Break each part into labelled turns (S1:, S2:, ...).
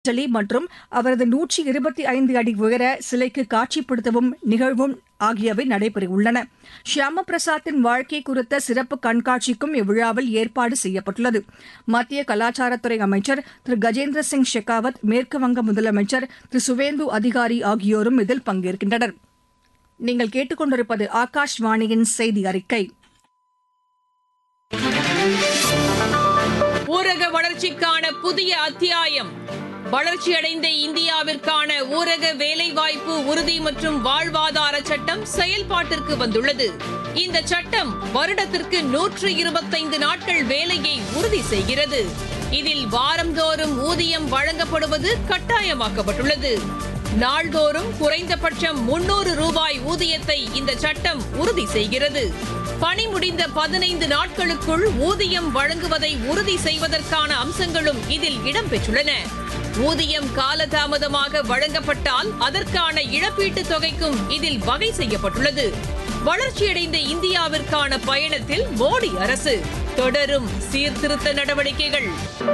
S1: அஞ்சலி மற்றும் அவரது நூற்றி இருபத்தி ஐந்து அடி உயர சிலைக்கு காட்சிப்படுத்தவும் நிகழ்வும் ஆகியவை நடைபெறவுள்ளன ஷியாம பிரசாத்தின் வாழ்க்கை குறித்த சிறப்பு கண்காட்சிக்கும் இவ்விழாவில் ஏற்பாடு செய்யப்பட்டுள்ளது மத்திய கலாச்சாரத்துறை அமைச்சர் திரு கஜேந்திர சிங் ஷெகாவத் மேற்குவங்க முதலமைச்சர் திரு சுவேந்து அதிகாரி ஆகியோரும் இதில் பங்கேற்கின்றனர் நீங்கள் கேட்டுக்கொண்டிருப்பது ஆகாஷ்வாணியின் செய்தி அறிக்கை
S2: ஊரக வளர்ச்சிக்கான புதிய அத்தியாயம் வளர்ச்சியடைந்த இந்தியாவிற்கான ஊரக வேலைவாய்ப்பு உறுதி மற்றும் வாழ்வாதார சட்டம் செயல்பாட்டிற்கு வந்துள்ளது இந்த சட்டம் வருடத்திற்கு நூற்று இருபத்தைந்து நாட்கள் வேலையை உறுதி செய்கிறது இதில் வாரந்தோறும் ஊதியம் வழங்கப்படுவது கட்டாயமாக்கப்பட்டுள்ளது நாள்தோறும் குறைந்தபட்சம் முன்னூறு ரூபாய் ஊதியத்தை இந்த சட்டம் உறுதி செய்கிறது பணி முடிந்த பதினைந்து நாட்களுக்குள் ஊதியம் வழங்குவதை உறுதி செய்வதற்கான அம்சங்களும் இதில் இடம்பெற்றுள்ளன ஊதியம் காலதாமதமாக வழங்கப்பட்டால் அதற்கான இழப்பீட்டுத் தொகைக்கும் இதில் வகை செய்யப்பட்டுள்ளது வளர்ச்சியடைந்த இந்தியாவிற்கான பயணத்தில் மோடி அரசு தொடரும் சீர்திருத்த நடவடிக்கைகள்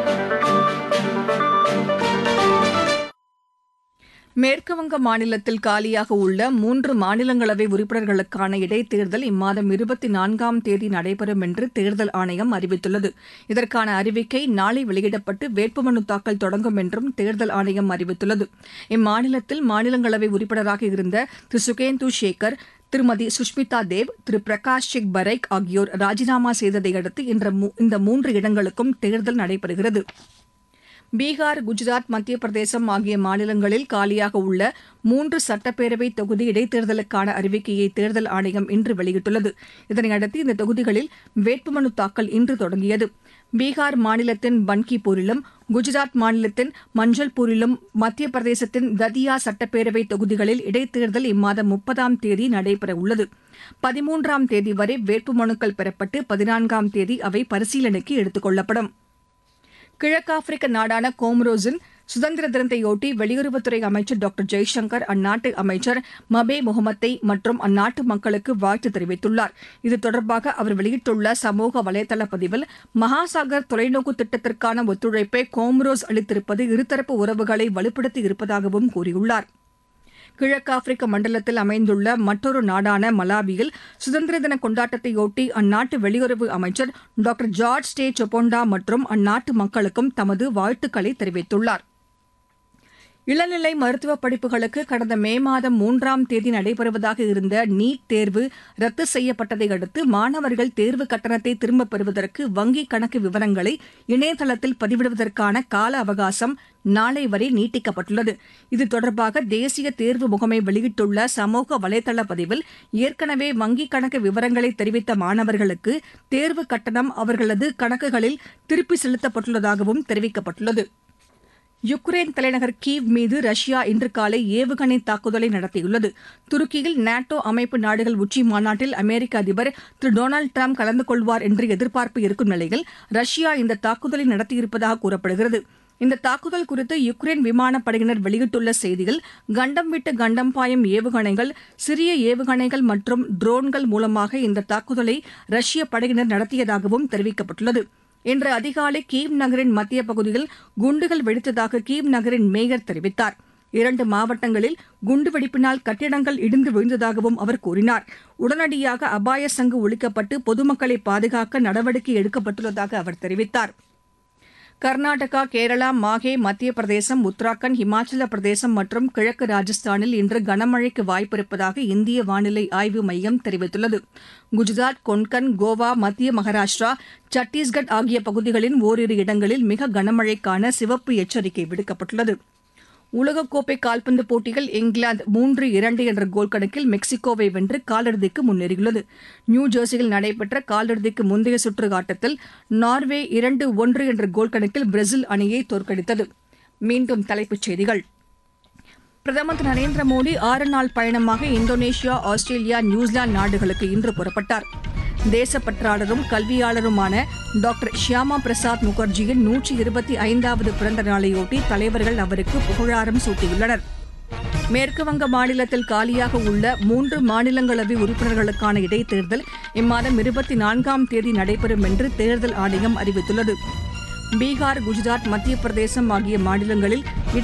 S1: மேற்குவங்க மாநிலத்தில் காலியாக உள்ள மூன்று மாநிலங்களவை உறுப்பினர்களுக்கான இடைத்தேர்தல் இம்மாதம் இருபத்தி நான்காம் தேதி நடைபெறும் என்று தேர்தல் ஆணையம் அறிவித்துள்ளது இதற்கான அறிவிக்கை நாளை வெளியிடப்பட்டு வேட்புமனு தாக்கல் தொடங்கும் என்றும் தேர்தல் ஆணையம் அறிவித்துள்ளது இம்மாநிலத்தில் மாநிலங்களவை உறுப்பினராக இருந்த திரு சுகேந்து சேகர் திருமதி சுஷ்மிதா தேவ் திரு பிரகாஷ் சிங் பரைக் ஆகியோர் ராஜினாமா செய்ததை அடுத்து இந்த மூன்று இடங்களுக்கும் தேர்தல் நடைபெறுகிறது பீகார் குஜராத் மத்திய பிரதேசம் ஆகிய மாநிலங்களில் காலியாக உள்ள மூன்று சட்டப்பேரவை தொகுதி இடைத்தேர்தலுக்கான அறிவிக்கையை தேர்தல் ஆணையம் இன்று வெளியிட்டுள்ளது இதனையடுத்து இந்த தொகுதிகளில் வேட்புமனு தாக்கல் இன்று தொடங்கியது பீகார் மாநிலத்தின் பன்கிபூரிலும் குஜராத் மாநிலத்தின் மஞ்சள்பூரிலும் மத்திய பிரதேசத்தின் ததியா சட்டப்பேரவை தொகுதிகளில் இடைத்தேர்தல் இம்மாதம் முப்பதாம் தேதி நடைபெறவுள்ளது பதிமூன்றாம் தேதி வரை வேட்புமனுக்கள் பெறப்பட்டு பதினான்காம் தேதி அவை பரிசீலனைக்கு எடுத்துக் கொள்ளப்படும் கிழக்காப்பிரிக்க நாடான கோமரோஸின் சுதந்திர தினத்தையொட்டி வெளியுறவுத்துறை அமைச்சர் டாக்டர் ஜெய்சங்கர் அந்நாட்டு அமைச்சர் மபே முகமத்தை மற்றும் அந்நாட்டு மக்களுக்கு வாழ்த்து தெரிவித்துள்ளார் இது தொடர்பாக அவர் வெளியிட்டுள்ள சமூக வலைதள பதிவில் மகாசாகர் தொலைநோக்கு திட்டத்திற்கான ஒத்துழைப்பை கோமரோஸ் அளித்திருப்பது இருதரப்பு உறவுகளை வலுப்படுத்தி இருப்பதாகவும் கூறியுள்ளார் கிழக்காப்பிரிக்க மண்டலத்தில் அமைந்துள்ள மற்றொரு நாடான மலாவியில் சுதந்திர தின கொண்டாட்டத்தையொட்டி அந்நாட்டு வெளியுறவு அமைச்சர் டாக்டர் ஜார்ஜ் ஸ்டே சொப்பொண்டா மற்றும் அந்நாட்டு மக்களுக்கும் தமது வாழ்த்துக்களை தெரிவித்துள்ளார் இளநிலை மருத்துவ படிப்புகளுக்கு கடந்த மே மாதம் மூன்றாம் தேதி நடைபெறுவதாக இருந்த நீட் தேர்வு ரத்து செய்யப்பட்டதை அடுத்து மாணவர்கள் தேர்வு கட்டணத்தை திரும்பப் பெறுவதற்கு வங்கிக் கணக்கு விவரங்களை இணையதளத்தில் பதிவிடுவதற்கான கால அவகாசம் நாளை வரை நீட்டிக்கப்பட்டுள்ளது இது தொடர்பாக தேசிய தேர்வு முகமை வெளியிட்டுள்ள சமூக வலைதள பதிவில் ஏற்கனவே வங்கிக் கணக்கு விவரங்களை தெரிவித்த மாணவர்களுக்கு தேர்வு கட்டணம் அவர்களது கணக்குகளில் திருப்பி செலுத்தப்பட்டுள்ளதாகவும் தெரிவிக்கப்பட்டுள்ளது யுக்ரைன் தலைநகர் கீவ் மீது ரஷ்யா இன்று காலை ஏவுகணை தாக்குதலை நடத்தியுள்ளது துருக்கியில் நாட்டோ அமைப்பு நாடுகள் உச்சி மாநாட்டில் அமெரிக்க அதிபர் திரு டொனால்டு டிரம்ப் கலந்து கொள்வார் என்று எதிர்பார்ப்பு இருக்கும் நிலையில் ரஷ்யா இந்த தாக்குதலை நடத்தியிருப்பதாக கூறப்படுகிறது இந்த தாக்குதல் குறித்து யுக்ரைன் விமானப்படையினர் வெளியிட்டுள்ள செய்தியில் கண்டம் விட்டு கண்டம் பாயும் ஏவுகணைகள் சிறிய ஏவுகணைகள் மற்றும் ட்ரோன்கள் மூலமாக இந்த தாக்குதலை ரஷ்ய படையினர் நடத்தியதாகவும் தெரிவிக்கப்பட்டுள்ளது இன்று அதிகாலை கீவ் நகரின் மத்திய பகுதியில் குண்டுகள் வெடித்ததாக கீவ் நகரின் மேயர் தெரிவித்தார் இரண்டு மாவட்டங்களில் குண்டுவெடிப்பினால் கட்டிடங்கள் இடிந்து விழுந்ததாகவும் அவர் கூறினார் உடனடியாக அபாய சங்கு ஒழிக்கப்பட்டு பொதுமக்களை பாதுகாக்க நடவடிக்கை எடுக்கப்பட்டுள்ளதாக அவர் தெரிவித்தார் கர்நாடகா கேரளா மாஹே மத்திய பிரதேசம் உத்தராகண்ட் இமாச்சல பிரதேசம் மற்றும் கிழக்கு ராஜஸ்தானில் இன்று கனமழைக்கு வாய்ப்பிருப்பதாக இந்திய வானிலை ஆய்வு மையம் தெரிவித்துள்ளது குஜராத் கொன்கன் கோவா மத்திய மகாராஷ்டிரா சத்தீஸ்கட் ஆகிய பகுதிகளின் ஓரிரு இடங்களில் மிக கனமழைக்கான சிவப்பு எச்சரிக்கை விடுக்கப்பட்டுள்ளது உலகக்கோப்பை கால்பந்து போட்டியில் இங்கிலாந்து மூன்று இரண்டு என்ற கோல் கணக்கில் மெக்சிகோவை வென்று காலிறுதிக்கு முன்னேறியுள்ளது நியூ ஜெர்சியில் நடைபெற்ற காலிறுதிக்கு முந்தைய சுற்று ஆட்டத்தில் நார்வே இரண்டு ஒன்று என்ற கோல் கணக்கில் பிரேசில் அணியை தோற்கடித்தது மீண்டும் தலைப்புச் செய்திகள் பிரதமர் திரு நரேந்திர மோடி ஆறு நாள் பயணமாக இந்தோனேஷியா ஆஸ்திரேலியா நியூசிலாந்து நாடுகளுக்கு இன்று புறப்பட்டார் தேசப்பற்றாளரும் கல்வியாளருமான டாக்டர் ஷியாமா பிரசாத் முகர்ஜியின் நூற்றி இருபத்தி ஐந்தாவது பிறந்த நாளையொட்டி தலைவர்கள் அவருக்கு புகழாரம் சூட்டியுள்ளனர் மேற்குவங்க மாநிலத்தில் காலியாக உள்ள மூன்று மாநிலங்களவை உறுப்பினர்களுக்கான இடைத்தேர்தல் இம்மாதம் இருபத்தி நான்காம் தேதி நடைபெறும் என்று தேர்தல் ஆணையம் அறிவித்துள்ளது பீகார் குஜராத் மத்திய பிரதேசம் ஆகிய மாநிலங்களில் இடை